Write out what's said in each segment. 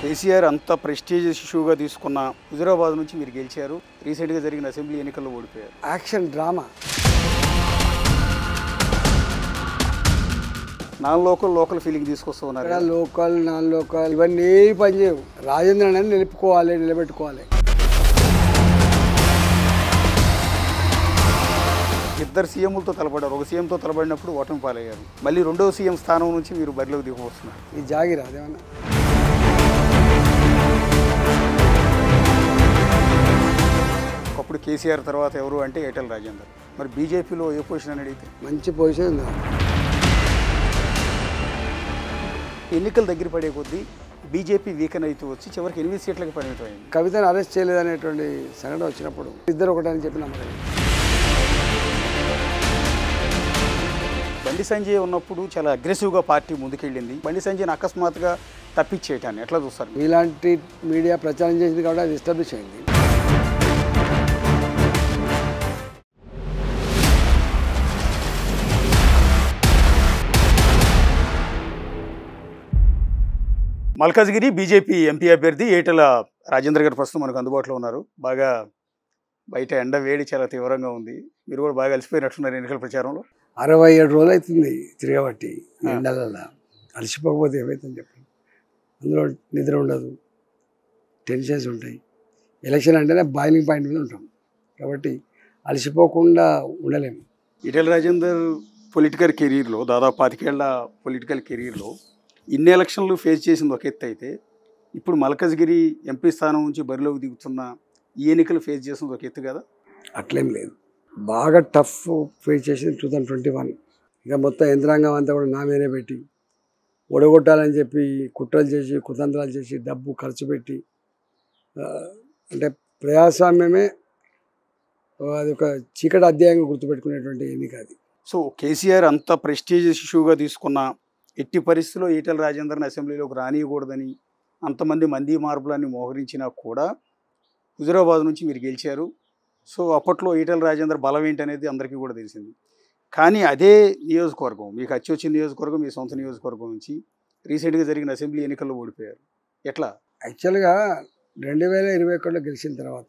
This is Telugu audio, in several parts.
కేసీఆర్ అంత ప్రెస్టీజియస్ ఇష్యూగా తీసుకున్న హుజురాబాద్ నుంచి మీరు గెలిచారు రీసెంట్గా జరిగిన అసెంబ్లీ ఎన్నికల్లో ఓడిపోయారు action drama non local local feeling తీసుకొస్తూ ఉన్నారు ఇక్కడ లోకల్ నాన్ లోకల్ ఇవన్నీ ఏవి పనిచేయవు రాజేంద్ర అనేది నిలుపుకోవాలి నిలబెట్టుకోవాలి ఇద్దరు సీఎంలతో తలపడ్డారు ఒక సీఎంతో తలబడినప్పుడు ఓటమి పాలయ్యారు మళ్ళీ రెండవ సీఎం స్థానం నుంచి మీరు బరిలోకి దిగవస్తున్నారు ఈ జాగిరా అదేమన్నా ఒకప్పుడు కేసీఆర్ తర్వాత ఎవరు అంటే ఏటల్ రాజేందర్ మరి బీజేపీలో ఏ పొజిషన్ అని అడిగితే మంచి పొజిషన్ ఉంది ఎన్నికలు దగ్గర పడే కొద్దీ బీజేపీ వీకెన్ అయితే వచ్చి చివరికి ఎనిమిది సీట్లకు పరిమితం అయింది కవితను అరెస్ట్ చేయలేదనేటువంటి సంఘటన వచ్చినప్పుడు ఇద్దరు ఒకటని చెప్పి నమ్మలేదు బండి సంజయ్ ఉన్నప్పుడు చాలా అగ్రెసివ్గా పార్టీ ముందుకెళ్ళింది బండి సంజయ్ని అకస్మాత్తుగా తప్పించేయటాన్ని ఎట్లా చూస్తారు ఇలాంటి మీడియా ప్రచారం చేసింది కాబట్టి అది ఎస్టాబ్లిష్ అయింది మల్కాజ్గిరి బీజేపీ ఎంపీ అభ్యర్థి ఏటల రాజేంద్ర గారు ప్రస్తుతం మనకు అందుబాటులో ఉన్నారు బాగా బయట ఎండ వేడి చాలా తీవ్రంగా ఉంది మీరు కూడా బాగా అలసిపోయినట్టున్నారు ఎన్నికల ప్రచారంలో అరవై ఏడు రోజులు అవుతుంది తిరగబట్టి ఎండలలో అలసిపోకపోతే ఏమవుతుంది చెప్పండి అందులో నిద్ర ఉండదు టెన్షన్స్ ఉంటాయి ఎలక్షన్ అంటేనే బాయిలింగ్ పాయింట్ మీద ఉంటాం కాబట్టి అలసిపోకుండా ఉండలేము ఈటెల రాజేందర్ పొలిటికల్ కెరీర్లో దాదాపు పాతికేళ్ల పొలిటికల్ కెరీర్లో ఇన్ని ఎలక్షన్లు ఫేస్ చేసింది ఒక ఎత్తు అయితే ఇప్పుడు మల్కజ్గిరి ఎంపీ స్థానం నుంచి బరిలోకి దిగుతున్న ఈ ఎన్నికలు ఫేస్ చేసింది ఒక ఎత్తు కదా అట్లేం లేదు బాగా టఫ్ ఫేస్ చేసింది టూ థౌజండ్ ట్వంటీ వన్ ఇక మొత్తం యంత్రాంగం అంతా కూడా నా మీదే పెట్టి ఒడగొట్టాలని చెప్పి కుట్రలు చేసి కుతంత్రాలు చేసి డబ్బు ఖర్చు పెట్టి ఆ, అంటే ప్రజాస్వామ్యమే ఆ, అది ఒక చీకటి అధ్యాయంగా గుర్తుపెట్టుకునేటువంటి ఎన్నిక అది సో కేసీఆర్ అంత ప్రెస్టీజియస్ ఇష్యూగా తీసుకున్న ఎట్టి పరిస్థితుల్లో ఈటెల రాజేందర్ని అసెంబ్లీలోకి రానియకూడదని అంతమంది మంది మార్పులన్నీ మోహరించినా కూడా హుజురాబాద్ నుంచి మీరు గెలిచారు సో అప్పట్లో ఈటెల రాజేందర్ బలం ఏంటనేది అందరికీ కూడా తెలిసింది కానీ అదే నియోజకవర్గం మీకు వచ్చి వచ్చిన నియోజకవర్గం మీ సొంత నియోజకవర్గం నుంచి రీసెంట్గా జరిగిన అసెంబ్లీ ఎన్నికల్లో ఓడిపోయారు ఎట్లా యాక్చువల్గా రెండు వేల ఇరవై ఒకటిలో గెలిచిన తర్వాత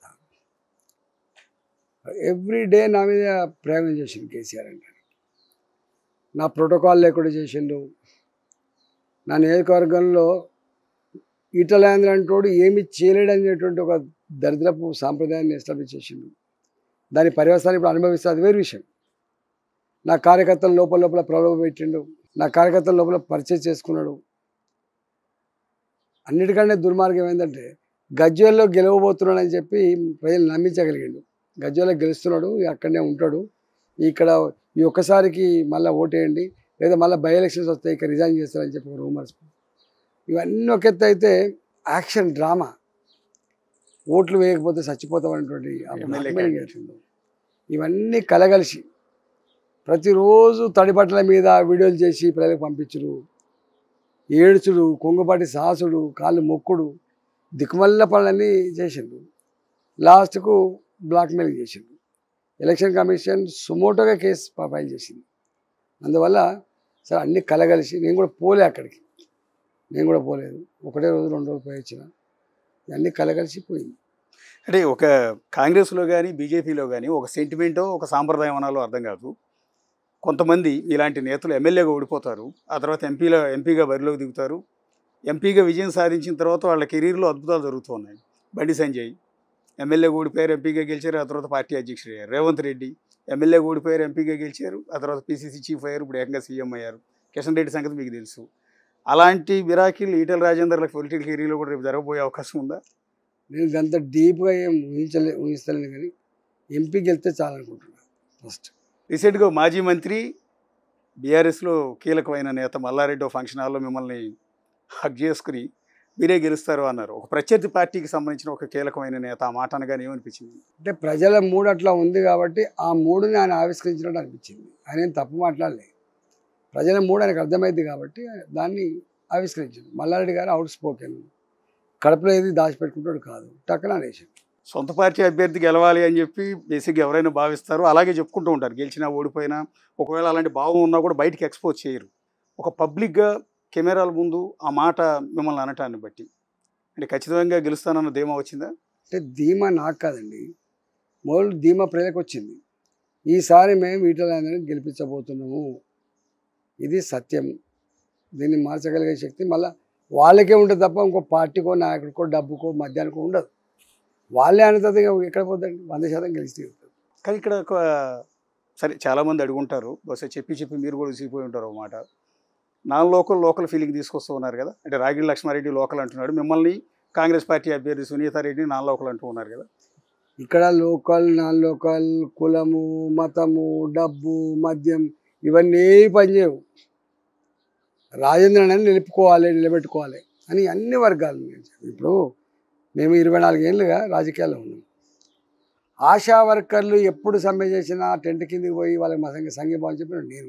ఎవ్రీ డే నా మీద ప్రయోగం చేసిండు కేసీఆర్ అంటే నా ప్రోటోకాల్ లేకుండా చేసిండు నా నియోజకవర్గంలో ఈటలాంధ్ర అంటోడు ఏమి చేయలేడు అనేటువంటి ఒక దరిద్రపు సాంప్రదాయాన్ని ఎస్టాబ్లిష్ చేసిండు దాని పర్యవసానం ఇప్పుడు అనుభవిస్తే అది వేరు విషయం నా కార్యకర్తల లోపల లోపల ప్రలోభ పెట్టిండు నా కార్యకర్తల లోపల పరిచయం చేసుకున్నాడు అన్నిటికంటే దుర్మార్గం ఏంటంటే గజ్వేల్లో గెలవబోతున్నాడని చెప్పి ప్రజలు నమ్మించగలిగిండు గజ్వేల్లో గెలుస్తున్నాడు అక్కడనే ఉంటాడు ఇక్కడ ఈ ఒక్కసారికి మళ్ళీ ఓటేయండి లేదా మళ్ళీ బై ఎలక్షన్స్ వస్తాయి ఇక్కడ రిజైన్ చేస్తారని చెప్పి రూమర్స్ ఇవన్నీ ఒక ఎత్తు అయితే యాక్షన్ డ్రామా ఓట్లు వేయకపోతే చచ్చిపోతాం అనేటువంటి ఆ ఎమ్మెల్యే blackmailing candidate. అవుతుందో. ఇవన్నీ కలగలిసి ప్రతిరోజు తడిబట్టల మీద వీడియోలు చేసి ప్రజలకు పంపించుడు ఏడుచుడు కొంగుపాటి సాసుడు కాళ్ళు మొక్కుడు దిక్కుమల్ల పనులన్నీ చేసిండు లాస్ట్కు బ్లాక్మెయిల్ చేసిండు ఎలక్షన్ కమిషన్ సుమోటోగా కేసు ఫ- ఫైల్ చేసింది అందువల్ల సార్ అన్ని కలగలిసి నేను కూడా పోలే అక్కడికి నేను కూడా పోలేదు ఒకటే రోజు రెండు రోజులు పోయి వచ్చిన ఇవన్నీ కలగలిసి పోయింది అంటే ఒక కాంగ్రెస్లో కానీ బీజేపీలో కానీ ఒక సెంటిమెంటో ఒక సాంప్రదాయం అనాలో అర్థం కాదు కొంతమంది ఇలాంటి నేతలు ఎమ్మెల్యేగా ఓడిపోతారు ఆ తర్వాత ఎంపీలో ఎంపీగా బరిలోకి దిగుతారు ఎంపీగా విజయం సాధించిన తర్వాత వాళ్ళ కెరీర్లో అద్భుతాలు జరుగుతూ ఉన్నాయి బండి సంజయ్ ఎమ్మెల్యేగా ఓడిపోయారు ఎంపీగా గెలిచారు ఆ తర్వాత పార్టీ అధ్యక్షుడు అయ్యారు రేవంత్ రెడ్డి ఎమ్మెల్యేగా ఓడిపోయారు ఎంపీగా గెలిచారు ఆ తర్వాత పీసీసీ చీఫ్ అయ్యారు ఇప్పుడు ఏకంగా సీఎం అయ్యారు కిషన్ రెడ్డి సంగతి మీకు తెలుసు అలాంటి విరాకిల్ ఈటెల రాజేందర్లకు పొలిటికల్ కెరీర్లో కూడా రేపు జరగబోయే అవకాశం ఉందా నేను అంత డీప్గా ఏం ఊహించలే ఊహిస్తలేను కానీ ఎంపీకి వెళ్తే చాలనుకుంటున్నాను ఫస్ట్ రీసెంట్గా మాజీ మంత్రి బీఆర్ఎస్లో కీలకమైన నేత మల్లారెడ్డి ఓ ఫంక్షన్ హాల్లో మిమ్మల్ని హక్ చేసుకుని మీరే గెలుస్తారు అన్నారు ఒక ప్రత్యర్థి పార్టీకి సంబంధించిన ఒక కీలకమైన నేత ఆ మాట అనగానే ఏమనిపించింది అంటే ప్రజల మూడు అట్లా ఉంది కాబట్టి ఆ మూడుని ఆయన ఆవిష్కరించినట్టు అనిపించింది ఆయన ఏం తప్పు మాట్లాడలేదు ప్రజల మూడు ఆయనకు అర్థమైంది కాబట్టి దాన్ని ఆవిష్కరించాడు మల్లారెడ్డి గారు అవుట్ స్పోకెన్ కడపలో ఏది దాచిపెట్టుకుంటాడు కాదు టక్కన అనేసాడు సొంత పార్టీ అభ్యర్థి గెలవాలి అని చెప్పి బేసిక్గా ఎవరైనా భావిస్తారో అలాగే చెప్పుకుంటూ ఉంటారు గెలిచినా ఓడిపోయినా ఒకవేళ అలాంటి భావం ఉన్నా కూడా బయటికి ఎక్స్పోజ్ చేయరు ఒక పబ్లిక్గా కెమెరాల ముందు ఆ మాట మిమ్మల్ని అనటాన్ని బట్టి అంటే ఖచ్చితంగా గెలుస్తానన్న ధీమా వచ్చిందా అంటే ధీమా నాకు కాదండి మొదలు ధీమా ప్రజలకు వచ్చింది ఈసారి మేము ఈటల రాజేందర్ని గెలిపించబోతున్నాము ఇది సత్యం దీన్ని మార్చగలిగే శక్తి మళ్ళీ వాళ్ళకే ఉంటుంది తప్ప ఇంకో పార్టీకో నాయకుడికో డబ్బుకో మధ్యాహ్నకో ఉండదు వాళ్ళే అనేది ఎక్కడ పోద్దండి వంద శాతం గెలిస్తే గెలుస్తారు. కానీ ఇక్కడ ఒక సరే చాలామంది అడుగుంటారు బహుశా చెప్పి చెప్పి మీరు కూడా విసిగిపోయి ఉంటారు ఒక మాట నాన్ లోకల్ లోకల్ ఫీలింగ్ తీసుకొస్తూ ఉన్నారు కదా అంటే రాగిడి లక్ష్మారెడ్డి లోకల్ అంటున్నాడు మిమ్మల్ని కాంగ్రెస్ పార్టీ అభ్యర్థి సునీతారెడ్డి నాన్ లోకల్ అంటూ ఉన్నారు కదా ఇక్కడ లోకల్ నాన్ లోకల్ కులము మతము డబ్బు మద్యం ఇవన్నీ ఏవి పనిచేయవు రాజేంద్రని నిలుపుకోవాలి నిలబెట్టుకోవాలి అని అన్ని వర్గాలు ఉన్నాయి. ఇప్పుడు మేము ఇరవై నాలుగేళ్ళుగా రాజకీయాల్లో ఉన్నాం ఆశా వర్కర్లు ఎప్పుడు సమ్మె చేసినా టెంట్ కిందకి పోయి వాళ్ళకి మా సంఘ సంఘీభావం చెప్పిన నేను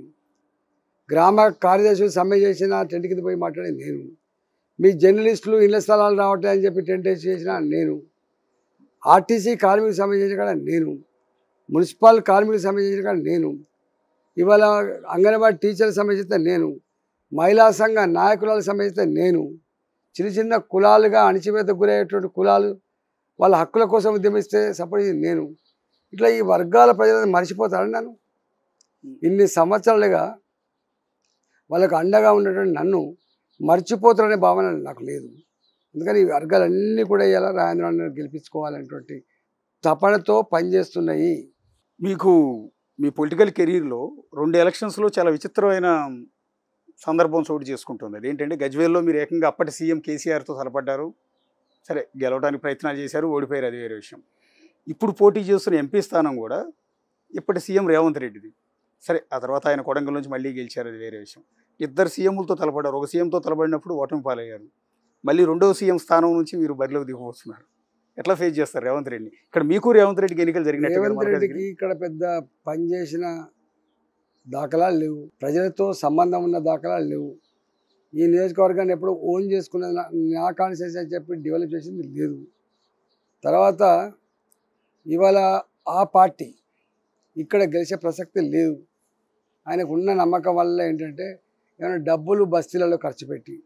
గ్రామ కార్యదర్శులు సమ్మె చేసినా టెంట్ కింద పోయి మాట్లాడేది నేను మీ జర్నలిస్టులు ఇళ్ల స్థలాలు రావట్లే అని చెప్పి టెంట్ వేసి చేసిన నేను ఆర్టీసీ కార్మిక సమ్మె చేసిన కాడ నేను మున్సిపల్ కార్మిక సమ్మె చేసిన కాడ నేను ఇవాళ అంగన్వాడీ టీచర్ సమ్మె చేస్తే నేను మహిళా సంఘ నాయకురాలు సమ్మె చేస్తే నేను చిన్న చిన్న కులాలుగా అణిచివేతకు గురయ్యేటువంటి కులాలు వాళ్ళ హక్కుల కోసం ఉద్యమిస్తే సపోర్ట్ చేసింది నేను ఇట్లా ఈ వర్గాల ప్రజలను మర్చిపోతారని నన్ను ఇన్ని సంవత్సరాలుగా వాళ్ళకు అండగా ఉన్నటువంటి నన్ను మర్చిపోతారనే భావన నాకు లేదు అందుకని ఈ వర్గాలన్నీ కూడా ఇలా రాజేంద్ర గెలిపించుకోవాలనేటువంటి తపనతో పనిచేస్తున్నాయి మీకు మీ పొలిటికల్ కెరీర్లో రెండు ఎలక్షన్స్లో చాలా విచిత్రమైన సందర్భం చోటు చేసుకుంటుంది అదేంటంటే గజ్వేల్లో మీరు ఏకంగా అప్పటి సీఎం కేసీఆర్తో తలపడ్డారు సరే గెలవడానికి ప్రయత్నాలు చేశారు ఓడిపోయారు అది వేరే విషయం ఇప్పుడు పోటీ చేస్తున్న ఎంపీ స్థానం కూడా ఇప్పటి సీఎం రేవంత్ రెడ్డిది సరే ఆ తర్వాత ఆయన కొడంగల్ నుంచి మళ్ళీ గెలిచారు అది వేరే విషయం ఇద్దరు సీఎంలతో తలపడ్డారు ఒక సీఎంతో తలపడినప్పుడు ఓటమి పాలయ్యారు మళ్ళీ రెండవ సీఎం స్థానం నుంచి మీరు బరిలోకి దిగవస్తున్నారు ఎట్లా ఫేస్ చేస్తారు రేవంత్ రెడ్డిని ఇక్కడ మీకు రేవంత్ రెడ్డికి ఎన్నికలు జరిగినట్టు రేవంత్ రెడ్డికి ఇక్కడ పెద్ద పనిచేసిన దాఖలాలు లేవు ప్రజలతో సంబంధం ఉన్న దాఖలాలు లేవు ఈ నియోజకవర్గాన్ని ఎప్పుడు ఓన్ చేసుకున్న నా- నా కాన్స్టిట్యూన్సీ అని చెప్పి డెవలప్ చేసింది లేదు తర్వాత ఇవాళ ఆ పార్టీ ఇక్కడ గెలిచే ప్రసక్తి లేదు ఆయనకు ఉన్న నమ్మకం వల్ల ఏంటంటే ఏమైనా డబ్బులు బస్తీలలో ఖర్చు పెట్టి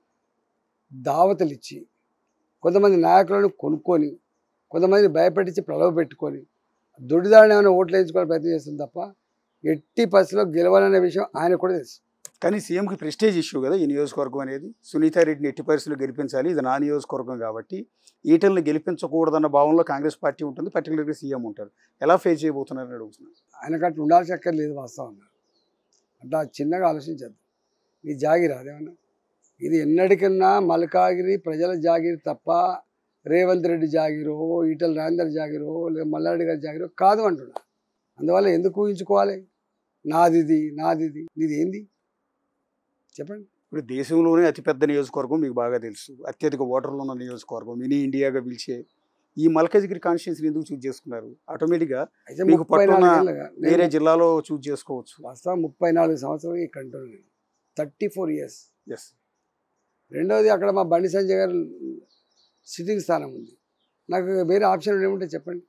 దావతలు ఇచ్చి కొంతమంది నాయకులను కొనుక్కొని కొంతమందిని భయపెట్టించి ప్రలోభ పెట్టుకొని దొడ్డిదారిని ఏమైనా ఓట్లు వేయించుకోవాలని ప్రయత్నం చేస్తుంది తప్ప ఎట్టి పరిస్థితిలో గెలవాలనే విషయం ఆయన కూడా తెలుసు కానీ సీఎంకి ప్రెస్టేజ్ ఇష్యూ కదా ఈ నియోజకవర్గం అనేది సునీతారెడ్డిని ఎట్టి పరిస్థితులు గెలిపించాలి ఇది నా నియోజకవర్గం కాబట్టి ఈటల్ని గెలిపించకూడదన్న భావంలో కాంగ్రెస్ పార్టీ ఉంటుంది పర్టికులర్గా సీఎం ఉంటారు ఎలా ఫేస్ చేయబోతున్నారని అడుగుతున్నాను ఆయనకు అట్లా ఉండాల్సి అక్కర్లేదు వాస్తవంగా అట్లా చిన్నగా ఆలోచించద్దు ఈ జాగిరి అదేమన్నా ఇది ఎన్నటికన్నా మల్కాగిరి ప్రజల జాగిరి తప్ప రేవంత్ రెడ్డి జాగిరో ఈటల రాజేందర్ జాగిరో లేదా మల్లారెడ్డి గారి జాగిరో కాదు అంటున్నా అందువల్ల ఎందుకు ఊహించుకోవాలి నాది ఇది నాది ఇది నీది ఏంది చెప్పండి ఇప్పుడు దేశంలోనే అతిపెద్ద నియోజకవర్గం మీకు బాగా తెలుసు అత్యధిక ఓటర్లు ఉన్న నియోజకవర్గం మినీ ఇండియాగా పిలిచే ఈ మల్కజ్గిరి కాన్స్టిట్యున్సీని ఎందుకు చూజ్ చేసుకున్నారు ఆటోమేటిక్గా అయితే మీకు ముప్పై పట్టున్న నాలుగేళ్ళగా వేరే నేను జిల్లాలో చూజ్ చేసుకోవచ్చు వాస్తవం ముప్పై నాలుగు సంవత్సరాలు ఇక్కడ ఉంటున్నాను నేను థర్టీ ఫోర్ ఇయర్స్ ఎస్ రెండవది అక్కడ మా బండి సంజయ్ గారు సిట్టింగ్ స్థానం ఉంది నాకు వేరే ఆప్షన్ ఏముంటే చెప్పండి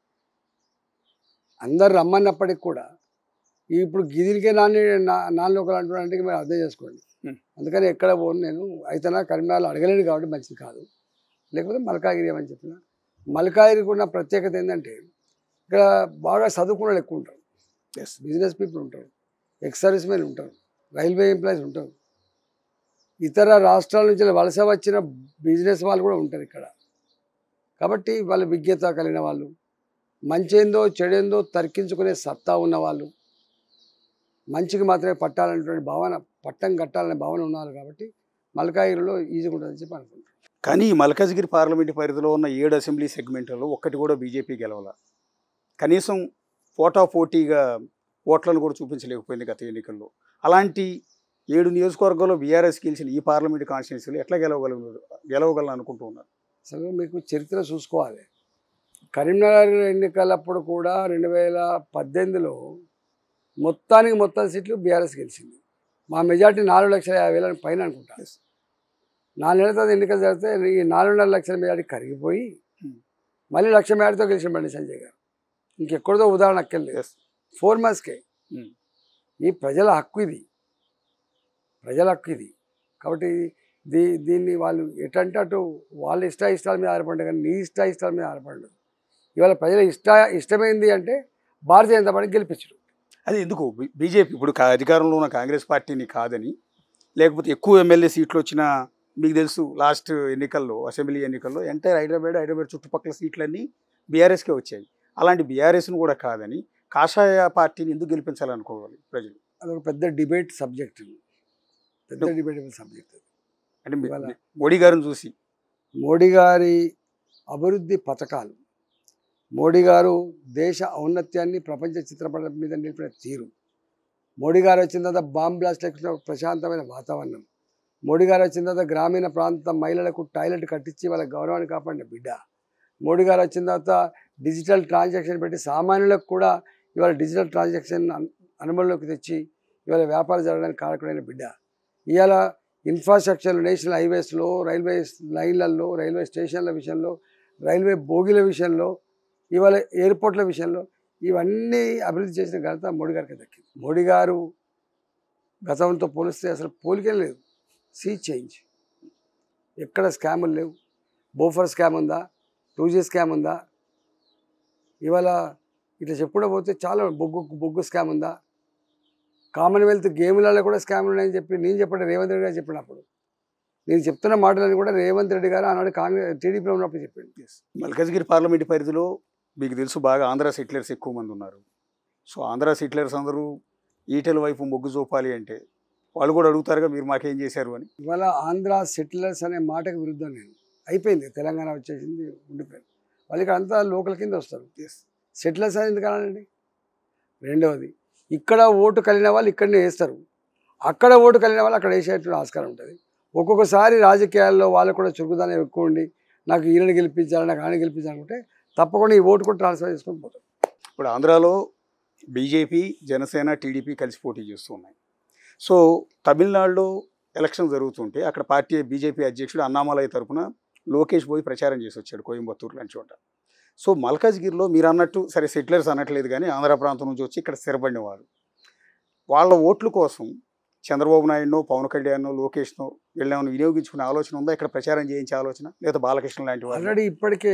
అందరు రమ్మన్నప్పటికి కూడా ఇప్పుడు గిదిలికే నాన్న నాన్న లోకల్ అంటున్నారంటే మీరు అర్థం చేసుకోండి Hmm. అందుకని ఎక్కడ పోను నేను అయితేనా కరీంనగర్లో అడగలేడు కాబట్టి మంచిది కాదు లేకపోతే మల్కాగిరి అని చెప్పిన మల్కాగిరికి ఉన్న ప్రత్యేకత ఏంటంటే ఇక్కడ బాగా చదువుకున్న వాళ్ళు ఎక్కువ ఉంటారు ఎస్ బిజినెస్ పీపుల్ ఉంటారు ఎక్స్ సర్వీస్ మెన్ ఉంటారు రైల్వే ఎంప్లాయీస్ ఉంటారు ఇతర రాష్ట్రాల నుంచి వలస వచ్చిన బిజినెస్ వాళ్ళు కూడా ఉంటారు ఇక్కడ కాబట్టి వాళ్ళ విజ్ఞత కలిగిన వాళ్ళు మంచేందో చెడేందో తర్కించుకునే సత్తా ఉన్నవాళ్ళు మంచికి మాత్రమే పట్టాలనేటువంటి భావన పట్టం కట్టాలనే భావన ఉన్నారు కాబట్టి మల్కాగిరిలో ఈజీగా ఉంటుందని చెప్పి అనుకుంటున్నాను కానీ ఈ మల్కజ్గిరి పార్లమెంటు పరిధిలో ఉన్న ఏడు అసెంబ్లీ సెగ్మెంట్లలో ఒక్కటి కూడా బీజేపీ గెలవాల కనీసం పోటా పోటీగా ఓట్లను కూడా చూపించలేకపోయింది గత ఎన్నికల్లో అలాంటి ఏడు నియోజకవర్గాల్లో బీఆర్ఎస్ గెలిచిన ఈ పార్లమెంటు కాన్స్టిట్యున్సీలు ఎట్లా గెలవగలరు గెలవగలను అనుకుంటూ ఉన్నారు అసలు మీకు చరిత్ర చూసుకోవాలి కరీంనగర్ ఎన్నికలప్పుడు కూడా రెండు వేల పద్దెనిమిదిలో మొత్తానికి మొత్తం సీట్లు బీఆర్ఎస్ గెలిచింది మా మెజార్టీ నాలుగు లక్షల యాభై వేల పైన అనుకుంటా Yes. నాలుగు నెలల తర్వాత ఎన్నికలు జరిగితే ఈ నాలుగున్నర లక్షల మెజార్టీ కరిగిపోయి Hmm. మళ్ళీ లక్ష మెజార్టీతో గెలిచిన బండి సంజయ్ గారు ఇంకెక్కడితో ఉదాహరణ అక్కర్లేదు ఎస్ ఫోర్ మంత్స్కే Hmm. ఈ ప్రజల హక్కు ఇది ప్రజల హక్కు ఇది కాబట్టి దీ దీన్ని వాళ్ళు ఎటంటే అటు వాళ్ళ ఇష్ట ఇష్టాల మీద ఆధారపడ్డా కానీ నీ ఇష్ట ఇష్టాల మీద ఆధారపడదు ఇవాళ ప్రజల ఇష్ట ఇష్టమైంది అంటే భారతీయ జనతా పార్టీ గెలిపించరు అది ఎందుకు బి- బీజేపీ ఇప్పుడు కా- అధికారంలో ఉన్న కాంగ్రెస్ పార్టీని కాదని లేకపోతే ఎక్కువ ఎమ్మెల్యే సీట్లు వచ్చిన మీకు తెలుసు లాస్ట్ ఎన్నికల్లో అసెంబ్లీ ఎన్నికల్లో ఎంటైర్ హైదరాబాద్ హైదరాబాద్ చుట్టుపక్కల సీట్లన్నీ బీఆర్ఎస్కే వచ్చాయి అలాంటి బీఆర్ఎస్ను కూడా కాదని కాషాయ పార్టీని ఎందుకు గెలిపించాలనుకోవాలి ప్రజలు అదొక పెద్ద డిబేట్ సబ్జెక్ట్ పెద్ద డిబేటబుల్ సబ్జెక్ట్ అంటే మీ- ఇవాళ- మోడీ గారిని చూసి మోడీ గారి అభివృద్ధి పథకాలు మోడీ గారు దేశ ఔన్నత్యాన్ని ప్రపంచ చిత్రపటం మీద నిలిపిన తీరు మోడీ గారు వచ్చిన తర్వాత బాంబ్ బ్లాస్ట్ లేకుండా ప్రశాంతమైన వాతావరణం మోడీ గారు వచ్చిన తర్వాత గ్రామీణ ప్రాంత మహిళలకు టాయిలెట్ కట్టించి వాళ్ళ గౌరవాన్ని కాపాడిన బిడ్డ మోడీ గారు వచ్చిన తర్వాత డిజిటల్ ట్రాన్సాక్షన్ పెట్టి సామాన్యులకు కూడా ఇవాళ డిజిటల్ ట్రాన్సాక్షన్ అను- అనుభవంలోకి తెచ్చి ఇవాళ వ్యాపారం జరగడానికి కారకుడైన బిడ్డ ఇవాళ ఇన్ఫ్రాస్ట్రక్చర్ నేషనల్ హైవేస్లో రైల్వే లైన్లలో రైల్వే స్టేషన్ల విషయంలో రైల్వే బోగిల విషయంలో ఇవాళ ఎయిర్పోర్ట్ల విషయంలో ఇవన్నీ అభివృద్ధి చేసిన ఘనత మోడీ గారికి దక్కింది మోడీ గారు గతంతో పోలిస్తే అసలు పోలికే లేదు సీ చేంజ్ ఎక్కడ స్కాములు లేవు బోఫర్ స్కామ్ ఉందా టూ జీ స్కామ్ ఉందా ఇవాళ ఇట్లా చెప్పుకుంటూ పోతే చాలా బొగ్గు బొగ్గు స్కామ్ ఉందా కామన్వెల్త్ గేమ్లలో కూడా స్కామ్లు ఉన్నాయని చెప్పి నేను చెప్పండి రేవంత్ రెడ్డి గారు చెప్పినప్పుడు నేను చెప్తున్న మాటలని కూడా రేవంత్ రెడ్డి గారు ఆనాడు కాంగ్రెస్ టీడీపీలో ఉన్నప్పుడు చెప్పిండు మల్కజ్గిరి పార్లమెంట్ పరిధిలో మీకు తెలుసు బాగా ఆంధ్ర సెటిలర్స్ ఎక్కువ మంది ఉన్నారు సో ఆంధ్ర సెటిలర్స్ అందరూ ఈటెల వైపు మొగ్గు చూపాలి అంటే వాళ్ళు కూడా అడుగుతారుగా మీరు మాకేం చేశారు అని ఇవాళ ఆంధ్ర సెటిలర్స్ అనే మాటకు విరుద్ధం నేను అయిపోయింది తెలంగాణ వచ్చేసింది ఉండిపోయింది వాళ్ళు ఇక్కడ అంతా లోకల్ కింద వస్తారు సెటిలర్స్ అని ఎందుకు అనాలండి రెండవది ఇక్కడ ఓటు కలిగిన వాళ్ళు ఇక్కడనే వేస్తారు అక్కడ ఓటు కలిగిన వాళ్ళు అక్కడ వేసేటువంటి ఆస్కారం ఉంటుంది ఒక్కొక్కసారి రాజకీయాల్లో వాళ్ళకు కూడా చురుకుదనం ఎక్కువ ఉండి నాకు ఈయన గెలిపించాలి నాకు ఆయన గెలిపించాలనుకుంటే తప్పకుండా ఈ ఓటు కూడా ట్రాన్స్ఫర్ చేసుకొని పోతారు ఇప్పుడు ఆంధ్రాలో బీజేపీ జనసేన టీడీపీ కలిసి పోటీ చేస్తూ ఉన్నాయి సో తమిళనాడులో ఎలక్షన్ జరుగుతుంటే అక్కడ పార్టీ బీజేపీ అధ్యక్షుడు అన్నామలై తరపున లోకేష్ పోయి ప్రచారం చేసి వచ్చాడు కోయంబత్తూరు లాంటి చోట సో మల్కాజ్గిరిలో మీరు అన్నట్టు సరే సెటిలర్స్ అనట్లేదు కానీ ఆంధ్ర ప్రాంతం నుంచి వచ్చి ఇక్కడ స్థిరపడిన వారు వాళ్ళ ఓట్ల కోసం చంద్రబాబు నాయుడునో పవన్ కళ్యాణ్నో లోకేష్నో వీళ్ళని వినియోగించుకునే ఆలోచన ఉందా ఇక్కడ ప్రచారం చేయించే ఆలోచన లేదా బాలకృష్ణ లాంటి వాళ్ళు ఆల్రెడీ ఇప్పటికే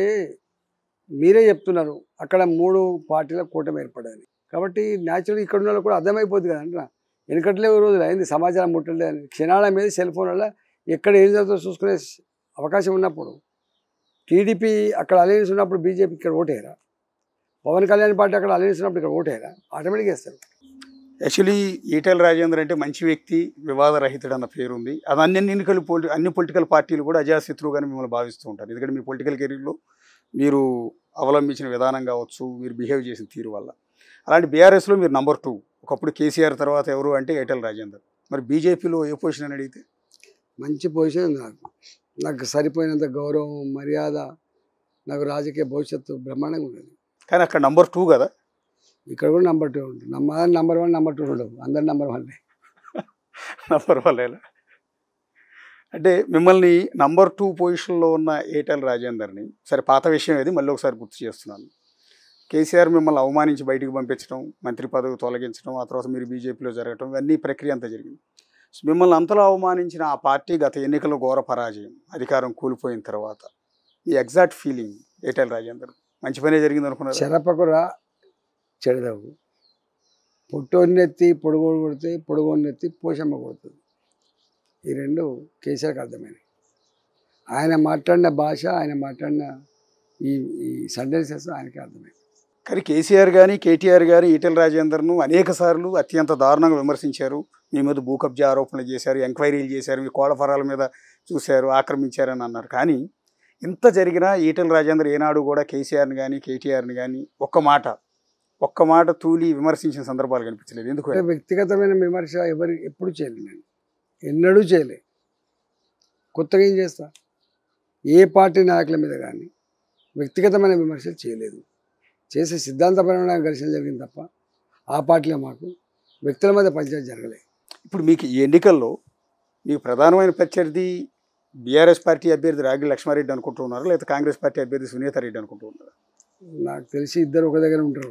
మీరే చెప్తున్నారు అక్కడ మూడు పార్టీల కూటమి ఏర్పడాలి కాబట్టి న్యాచురల్ ఇక్కడ ఉన్న వాళ్ళకి కూడా అర్థమైపోద్ది కదా అంటున్నా వెనకట్లే రోజులు అయింది సమాచారం ముట్టలే అని క్షణాల మీద సెల్ ఫోన్ వల్ల ఎక్కడ ఏం జరుగుతుందో చూసుకునే అవకాశం ఉన్నప్పుడు టీడీపీ అక్కడ అలయన్స్ ఉన్నప్పుడు బీజేపీ ఇక్కడ ఓటేయరా పవన్ కళ్యాణ్ పార్టీ అక్కడ అలయన్స్ ఉన్నప్పుడు ఇక్కడ ఓటేయరా ఆటోమేటిక్గా వేస్తారు యాక్చువల్లీ ఈటెల రాజేందర్ అంటే మంచి వ్యక్తి వివాదరహితుడు అన్న పేరు ఉంది అది అన్ని ఎన్నికలు పొలి అన్ని పొలిటికల్ పార్టీలు కూడా అజాశత్రువుగానే మిమ్మల్ని భావిస్తూ ఉంటారు ఎందుకంటే మీ పొలిటికల్ కెరీర్లో మీరు అవలంబించిన విధానం కావచ్చు మీరు బిహేవ్ చేసిన తీరు వల్ల అలాంటి బీఆర్ఎస్లో మీరు నంబర్ టూ ఒకప్పుడు కేసీఆర్ తర్వాత ఎవరు అంటే ఈటెల రాజేందర్ మరి బీజేపీలో ఏ పొజిషన్ అని అడిగితే మంచి పొజిషన్ ఉంది నాకు నాకు సరిపోయినంత గౌరవం మర్యాద నాకు రాజకీయ భవిష్యత్తు బ్రహ్మాండంగా ఉన్నది కానీ అక్కడ నంబర్ టూ కదా ఇక్కడ కూడా నెంబర్ టూ ఉంటుంది నమ్మ నెంబర్ వన్ నెంబర్ టూ ఉండవు అందరు నెంబర్ వన్ నంబర్ వన్ అంటే మిమ్మల్ని నంబర్ టూ పొజిషన్లో ఉన్న ఏటెల్ రాజేందర్ని సరే పాత విషయం ఇది మళ్ళీ ఒకసారి గుర్తు చేస్తున్నాను కేసీఆర్ మిమ్మల్ని అవమానించి బయటికి పంపించడం మంత్రి పదవి తొలగించడం ఆ తర్వాత మీరు బీజేపీలో జరగడం ఇవన్నీ ప్రక్రియ అంతా జరిగింది సో మిమ్మల్ని అంతలో అవమానించిన ఆ పార్టీ గత ఎన్నికల్లో ఘోర పరాజయం అధికారం కూలిపోయిన తర్వాత ఈ ఎగ్జాక్ట్ ఫీలింగ్ ఏటెల్ రాజేందర్ మంచి పనే జరిగింది అనుకున్నారు చెరపకురా చెడదవు పొట్టోన్నెత్తి పొడుగోడు కొడితే పొడుగోన్నెత్తి పోషమ్మ కొడుతుంది ఈ రెండు కేసీఆర్కి అర్థమైనవి ఆయన మాట్లాడిన భాష ఆయన మాట్లాడిన ఈ ఈ సెంటెన్సెస్ ఆయనకి అర్థమైంది కానీ కేసీఆర్ కానీ కేటీఆర్ గారు ఈటెల రాజేందర్ను అనేక సార్లు అత్యంత దారుణంగా విమర్శించారు మీ మీద భూ కబ్జా ఆరోపణలు చేశారు ఎంక్వైరీలు చేశారు మీ కోళ్ళ ఫరాల మీద చూశారు ఆక్రమించారని అన్నారు కానీ ఇంత జరిగినా ఈటెల రాజేందర్ ఏనాడు కూడా కేసీఆర్ని కానీ కేటీఆర్ని కానీ ఒక్క మాట ఒక్క మాట తూలి విమర్శించిన సందర్భాలు కనిపించలేదు ఎందుకు అంటే వ్యక్తిగతమైన విమర్శ ఎవరు ఎప్పుడు చేయలేదు నేను ఎన్నడూ చేయలే కొత్తగా ఏం చేస్తా ఏ పార్టీ నాయకుల మీద కానీ వ్యక్తిగతమైన విమర్శలు చేయలేదు చేసే సిద్ధాంతపరమైన ఘర్షణ జరిగింది తప్ప ఆ పార్టీలో మాకు వ్యక్తుల మధ్య పంచాయతీ జరగలేదు ఇప్పుడు మీకు ఈ ఎన్నికల్లో మీకు ప్రధానమైన ప్రత్యర్థి బీఆర్ఎస్ పార్టీ అభ్యర్థి రాగి లక్ష్మారెడ్డి అనుకుంటున్నారు లేదా కాంగ్రెస్ పార్టీ అభ్యర్థి సునీత రెడ్డి అనుకుంటున్నారు నాకు తెలిసి ఇద్దరు ఒక దగ్గర ఉంటారు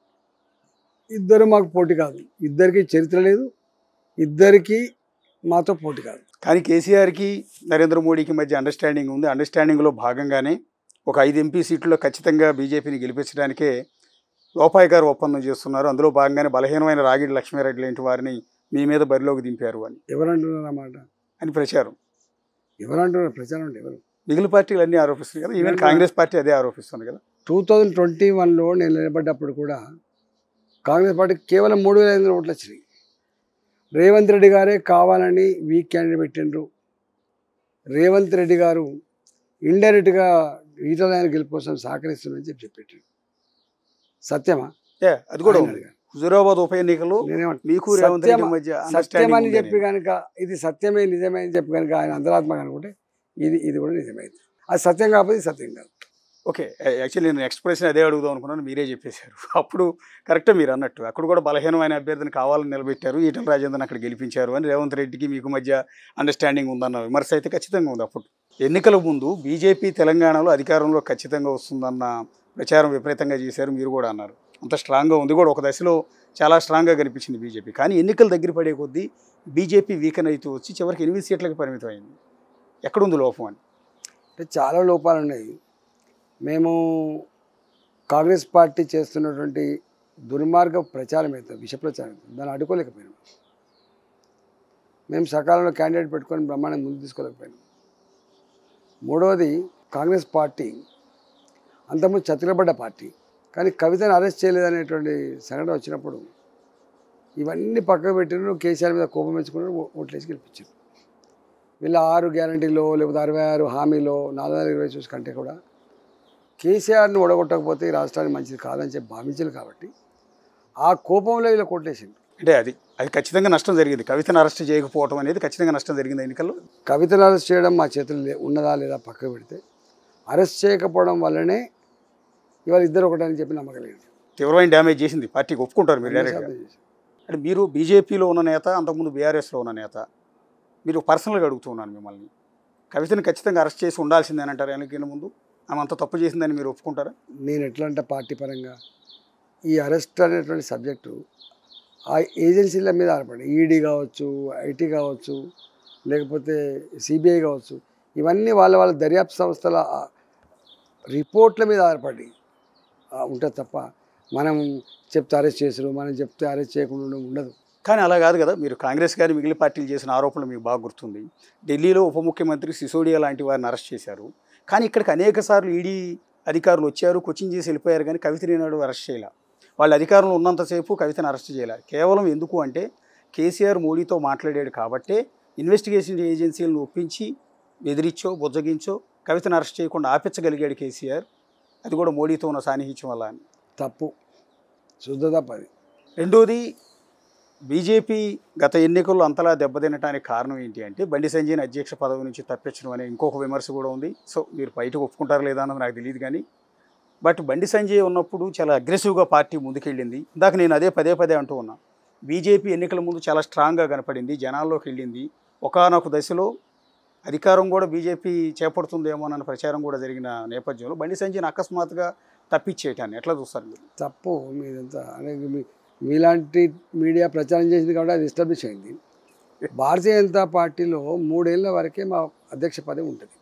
ఇద్దరు మాకు పోటీ కాదు ఇద్దరికి చరిత్ర లేదు ఇద్దరికి మాతో పోటీ కాదు కానీ కేసీఆర్కి నరేంద్ర మోడీకి మధ్య అండర్స్టాండింగ్ ఉంది అండర్స్టాండింగ్లో భాగంగానే ఒక ఐదు ఎంపీ సీట్లలో ఖచ్చితంగా బీజేపీని గెలిపించడానికే లోపాయకారు ఒప్పందం చేస్తున్నారు అందులో భాగంగానే బలహీనమైన రాగిడి లక్ష్మీరెడ్డి లాంటి వారిని మీ మీద బరిలోకి దింపారు అని ఎవరంటున్నారు అన్నమాట అని ప్రచారం ఎవరంటున్నారు ప్రచారం అంటే ఎవరు మిగిలిన పార్టీలు అన్నీ ఆరోపిస్తున్నాయి కదా ఈవెన్ నేను- కాంగ్రెస్ పార్టీ అదే ఆరోపిస్తుంది కదా టూ థౌజండ్ ట్వంటీ వన్లో నేను నిలబడ్డప్పుడు కూడా కాంగ్రెస్ పార్టీకి కేవలం మూడు వేల ఐదు వందల ఓట్లు వచ్చినాయి రేవంత్ రెడ్డి గారే కావాలని వీక్ క్యాండిడేట్ పెట్టిండ్రు రేవంత్ రెడ్డి గారు ఇండైరెక్ట్గా ఈటల ఆయన గెలుపు కోసం సహకరిస్తున్నారని చెప్పి చెప్పారు సత్యమా ఏ అది కూడా ఆయన ఉంది అడిగారు. హుజురాబాద్ ఉప ఎన్నికలు నేనేమంటున్నా? మీకు రేవంత్ రెడ్డి సత్యమా- మధ్య సత్యమని అండర్స్టాండింగ్ చెప్పి కనుక ఇది సత్యమే నిజమే అని చెప్పి కనుక ఆయన అంతరాత్మ అనుకుంటే ఇది ఇది కూడా నిజమైంది అది సత్యం కాకపోతే ఇది సత్యం కాదు ఓకే యాక్చువల్లీ నేను నెక్స్ట్ ప్రశ్న అదే అడుగుదాం అనుకున్నాను మీరే చెప్పేశారు అప్పుడు కరెక్టే మీరు అన్నట్టు అక్కడ కూడా బలహీనమైన అభ్యర్థిని కావాలని నిలబెట్టారు ఈటల రాజేంద్రన్ అక్కడ గెలిపించారు అని రేవంత్ రెడ్డికి మీకు మధ్య అండర్స్టాండింగ్ ఉందన్న విమర్శ అయితే ఖచ్చితంగా ఉంది అప్పుడు ఎన్నికల ముందు బీజేపీ తెలంగాణలో అధికారంలో ఖచ్చితంగా వస్తుందన్న ప్రచారం విపరీతంగా చేశారు మీరు కూడా అన్నారు అంత స్ట్రాంగ్గా ఉంది కూడా ఒక దశలో చాలా స్ట్రాంగ్గా కనిపించింది బీజేపీ కానీ ఎన్నికలు దగ్గర పడే కొద్దీ బీజేపీ వీకెన్ అయితే వచ్చి చివరికి ఎనిమిది సీట్లకు పరిమితం అయింది ఎక్కడుంది లోపం అని అంటే చాలా లోపాలు ఉన్నాయి మేము కాంగ్రెస్ పార్టీ చేస్తున్నటువంటి దుర్మార్గ ప్రచారం అయితే విష ప్రచారం దాన్ని అడ్డుకోలేకపోయినాం మేము సకాలంలో క్యాండిడేట్ పెట్టుకొని బ్రహ్మాండం ముందు తీసుకోలేకపోయినాం మూడవది కాంగ్రెస్ పార్టీ అంతకుముందు చతిరబడ్డ పార్టీ కానీ కవితను అరెస్ట్ చేయలేదనేటువంటి సంఘటన వచ్చినప్పుడు ఇవన్నీ పక్కకు పెట్టినారు కేసీఆర్ మీద కోపం పెంచుకున్నారు ఓ- ఓట్లేసి గెలిపించారు వీళ్ళ ఆరు గ్యారంటీలో లేకపోతే అరవై ఆరు హామీలో నాలుగు వందల ఇరవై చూసి కంటే కూడా కేసీఆర్ని ఓడగొట్టకపోతే ఈ రాష్ట్రానికి మంచిది కాదని చెప్పి భావించారు కాబట్టి ఆ కోపంలో వీళ్ళు కొట్టేసింది అంటే అది అది ఖచ్చితంగా నష్టం జరిగింది కవితను అరెస్ట్ చేయకపోవడం అనేది ఖచ్చితంగా నష్టం జరిగింది ఎన్నికల్లో కవితను అరెస్ట్ చేయడం మా చేతులు లే- ఉన్నదా లేదా పక్కకు పెడితే అరెస్ట్ చేయకపోవడం వల్లనే ఇవాళ ఇద్దరు ఒకటని చెప్పి నమ్మకలేదు తీవ్రమైన డ్యామేజ్ చేసింది పార్టీకి ఒప్పుకుంటారు మీరు డైరెక్ట్గా అంటే మీరు బీజేపీలో ఉన్న నేత అంతకుముందు బీఆర్ఎస్లో ఉన్న నేత మీరు పర్సనల్గా అడుగుతున్నాను మిమ్మల్ని కవితను ఖచ్చితంగా అరెస్ట్ చేసి ఉండాల్సిందని అంటారు ఎన్నికల ముందు ఆమె అంత తప్పు చేసిందని మీరు ఒప్పుకుంటారా నేను ఎట్లా అంటే పార్టీ పరంగా ఈ అరెస్ట్ అనేటువంటి సబ్జెక్టు ఆ ఏజెన్సీల మీద ఆధారపడి ఈడీ కావచ్చు ఐటీ కావచ్చు లేకపోతే సిబిఐ కావచ్చు ఇవన్నీ వాళ్ళ వాళ్ళ దర్యాప్తు సంస్థల ఆ రిపోర్ట్ల మీద ఆధారపడి ఆ, ఉంటుంది తప్ప మనం చెప్తే అరెస్ట్ చేసారు మనం చెప్తే అరెస్ట్ చేయకుండా ఉండడం ఉండదు కానీ అలా కాదు కదా మీరు కాంగ్రెస్ గారి మిగిలిన పార్టీలు చేసిన ఆరోపణలు మీకు బాగా గుర్తుంది ఢిల్లీలో ఉప ముఖ్యమంత్రి సిసోడియా లాంటి వారిని అరెస్ట్ చేశారు కానీ ఇక్కడికి అనేక సార్లు ఈడీ అధికారులు వచ్చారు కోచింగ్ చేసి వెళ్ళిపోయారు కానీ కవితని నాడు అరెస్ట్ చేయాల వాళ్ళ అధికారంలో ఉన్నంతసేపు కవితను అరెస్ట్ చేయాలి కేవలం ఎందుకు అంటే కేసీఆర్ మోడీతో మాట్లాడాడు కాబట్టే ఇన్వెస్టిగేషన్ ఏజెన్సీలను ఒప్పించి బెదిరించో బుజ్జగించో కవితను అరెస్ట్ చేయకుండా ఆపించగలిగాడు కేసీఆర్ అది కూడా మోడీతో ఉన్న సాన్నిహిత్యం వల్ల అని తప్పు శుద్ధ తప్పు అది రెండోది బీజేపీ గత ఎన్నికల్లో అంతలా దెబ్బతినటానికి కారణం ఏంటి అంటే బండి సంజయ్ని అధ్యక్ష పదవి నుంచి తప్పించడం అనే ఇంకొక విమర్శ కూడా ఉంది సో మీరు బయటకు ఒప్పుకుంటారా లేదా అన్నది నాకు తెలియదు కానీ బట్ బండి సంజయ్ ఉన్నప్పుడు చాలా అగ్రెసివ్గా పార్టీ ముందుకెళ్ళింది ఇందాక నేను అదే పదే పదే అంటూ ఉన్నా బీజేపీ ఎన్నికల ముందు చాలా స్ట్రాంగ్గా కనపడింది జనాల్లోకి వెళ్ళింది ఒకనొక దశలో అధికారం కూడా బీజేపీ చేపడుతుందేమోనన్న ప్రచారం కూడా జరిగిన నేపథ్యంలో బండి సంజయ్ని అకస్మాత్తుగా తప్పించేయటాన్ని ఎట్లా చూస్తారు మీరు తప్పు మీదంతా అంటే మీ మీలాంటి మీడియా ప్రచారం చేసింది కాబట్టి అది ఎస్టాబ్లిష్ అయింది భారతీయ జనతా పార్టీలో మూడేళ్ల వరకే మా అధ్యక్ష పదవి ఉంటుంది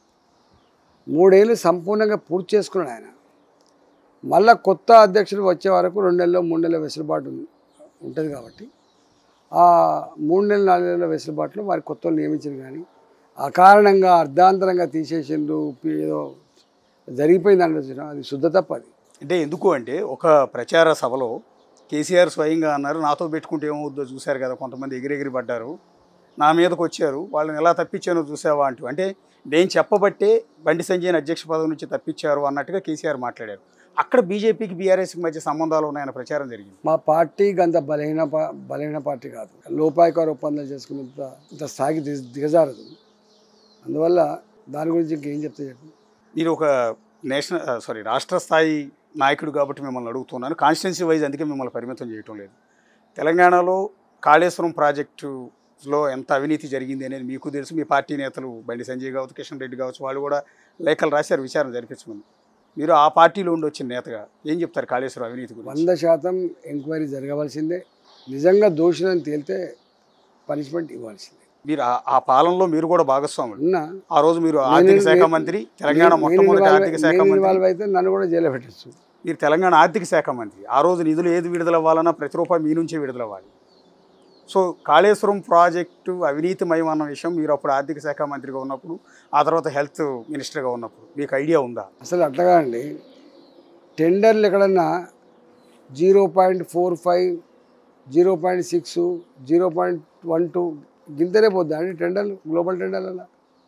మూడేళ్ళు సంపూర్ణంగా పూర్తి చేసుకున్నాడు ఆయన మళ్ళా కొత్త అధ్యక్షుడు వచ్చే వరకు రెండు నెలలు మూడు నెలల వెసులుబాటు ఉంది- ఉంటుంది కాబట్టి ఆ మూడు నెలలు నాలుగు నెలల వెసులుబాటులో వారి కొత్త వాళ్ళు నియమించారు కానీ అకారణంగా అర్ధాంతరంగా తీసేసిండ్రు ఏదో జరిగిపోయింది అంటే అది శుద్ధ తప్పు అది అంటే ఎందుకు అంటే ఒక ప్రచార సభలో కేసీఆర్ స్వయంగా అన్నారు నాతో పెట్టుకుంటే ఏమవుద్దో చూశారు కదా కొంతమంది ఎగిరెగిరి పడ్డారు నా మీదకి వచ్చారు వాళ్ళని ఎలా తప్పించానో చూసావా అంటూ అంటే నేను చెప్పబట్టే బండి సంజయ్ని అధ్యక్ష పదవి నుంచి తప్పించారు అన్నట్టుగా కేసీఆర్ మాట్లాడారు అక్కడ బీజేపీకి బీఆర్ఎస్కి మధ్య సంబంధాలు ఉన్నాయన్న ప్రచారం జరిగింది మా పార్టీ అంత బలహీన పా- బలహీన పార్టీ కాదు లోపాయకార ఒప్పందాలు చేసుకున్నంత ఇంత స్థాయికి దిగ- దిగజారదు అందువల్ల దాని గురించి ఇంకేం చెప్తే చెప్పు మీరు ఒక నేషనల్ సారీ రాష్ట్ర స్థాయి నాయకుడు కాబట్టి మిమ్మల్ని అడుగుతున్నాను కాన్స్టిట్యున్సీ వైజ్ అందుకే మిమ్మల్ని పరిమితం చేయటం లేదు తెలంగాణలో కాళేశ్వరం ప్రాజెక్టులో ఎంత అవినీతి జరిగింది అనేది మీకు తెలుసు మీ పార్టీ నేతలు బండి సంజయ్ కావచ్చు కిషన్ రెడ్డి కావచ్చు వాళ్ళు కూడా లేఖలు రాశారు విచారణ జరిపించమని మీరు ఆ పార్టీలో ఉండి వచ్చిన నేతగా ఏం చెప్తారు కాళేశ్వరం అవినీతి గురించి వంద శాతం ఎంక్వైరీ జరగవలసిందే నిజంగా దోషులని తేలితే పనిష్మెంట్ ఇవ్వాల్సిందే మీరు ఆ- ఆ పాలనలో మీరు కూడా భాగస్వాములు ఉన్నా ఆ రోజు మీరు ఆర్థిక శాఖ నేను- మంత్రి తెలంగాణ నేను- మొట్టమొదటి నేను ఆర్థిక శాఖ నేను మంత్రి ఇన్వాల్వ్ అయితే నన్ను కూడా జైల్లో పెట్టచ్చు మీరు తెలంగాణ ఆర్థిక శాఖ మంత్రి ఆ రోజు నిధులు ఏది విడుదల అవ్వాలన్నా ప్రతి రూపాయి మీ నుంచే విడుదల అవ్వాలి సో కాళేశ్వరం ప్రాజెక్టు అవినీతిమయం అన్న విషయం మీరు అప్పుడు ఆర్థిక శాఖ మంత్రిగా ఉన్నప్పుడు ఆ తర్వాత హెల్త్ మినిస్టర్గా ఉన్నప్పుడు మీకు ఐడియా ఉందా అసలు అట్లా అండి టెండర్లు ఎక్కడన్నా zero point four five zero point six zero point one two గింతనే పోద్దా అండి టెండర్లు గ్లోబల్ టెండర్లలో